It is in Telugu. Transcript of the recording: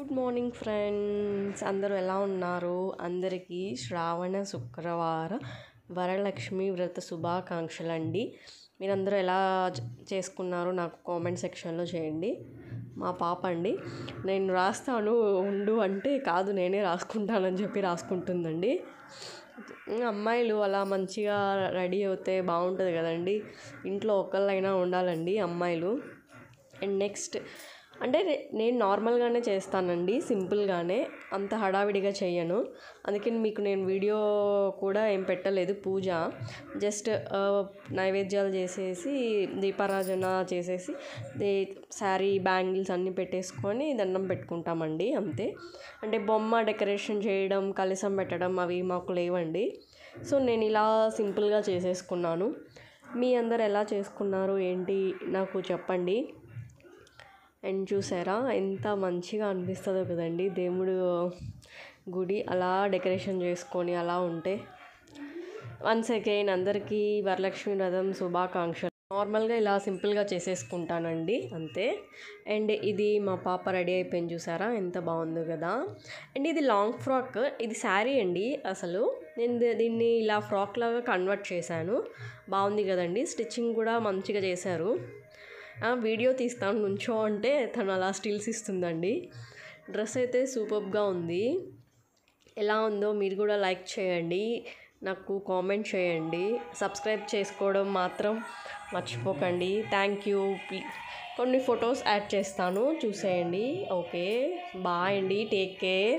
గుడ్ మార్నింగ్ ఫ్రెండ్స్ అందరూ ఎలా ఉన్నారు అందరికీ శ్రావణ శుక్రవార వరలక్ష్మి వ్రత శుభాకాంక్షలు అండి మీరందరూ ఎలా చ- చేసుకున్నారో నాకు కామెంట్ సెక్షన్లో చేయండి మా పాప అండి నేను రాస్తాను ఉండు అంటే కాదు నేనే రాసుకుంటానని చెప్పి రాసుకుంటుందండి అమ్మాయిలు అలా మంచిగా రెడీ అవుతే బాగుంటుంది కదండి ఇంట్లో ఒకళ్ళైనా ఉండాలండి అమ్మాయిలు అండ్ నెక్స్ట్ అంటే నే- నేను నార్మల్గానే చేస్తానండి సింపుల్గానే అంత హడావిడిగా చెయ్యను అందుకని మీకు నేను వీడియో కూడా ఏం పెట్టలేదు పూజ జస్ట్ ఆ, నైవేద్యాలు చేసేసి దీపారాధన చేసేసి దే శారీ బ్యాంగిల్స్ అన్నీ పెట్టేసుకొని దండం పెట్టుకుంటామండి అంతే అంటే బొమ్మ డెకరేషన్ చేయడం కలసం పెట్టడం అవి మాకు లేవండి సో నేను ఇలా సింపుల్గా చేసేసుకున్నాను మీ అందరు ఎలా చేసుకున్నారు ఏంటి నాకు చెప్పండి అండ్ చూసారా ఎంత మంచిగా అనిపిస్తుందో కదండి దేవుడు గుడి అలా డెకరేషన్ చేసుకొని అలా ఉంటే వన్స్ అగైన్ అందరికీ వరలక్ష్మి వ్రతం శుభాకాంక్షలు నార్మల్గా ఇలా సింపుల్గా చేసేసుకుంటానండి అంతే అండ్ ఇది మా పాప రెడీ అయిపోయింది చూసారా ఎంత బాగుందో కదా అండ్ ఇది లాంగ్ ఫ్రాక్ ఇది శారీ అండి అసలు నేను ది- దీన్ని ఇలా ఫ్రాక్ లాగా కన్వర్ట్ చేశాను బాగుంది కదండి స్టిచ్చింగ్ కూడా మంచిగా చేశారు ఆ, వీడియో తీస్తాను నుంచో అంటే తను అలా స్టిల్స్ ఇస్తుందండి డ్రెస్ అయితే సూపర్గా ఉంది ఎలా ఉందో మీరు కూడా లైక్ చేయండి నాకు కామెంట్ చేయండి సబ్స్క్రైబ్ చేసుకోవడం మాత్రం మర్చిపోకండి థ్యాంక్ యూ కొన్ని ఫొటోస్ యాడ్ చేస్తాను చూసేయండి ఓకే బాయ్ అండి టేక్ కేర్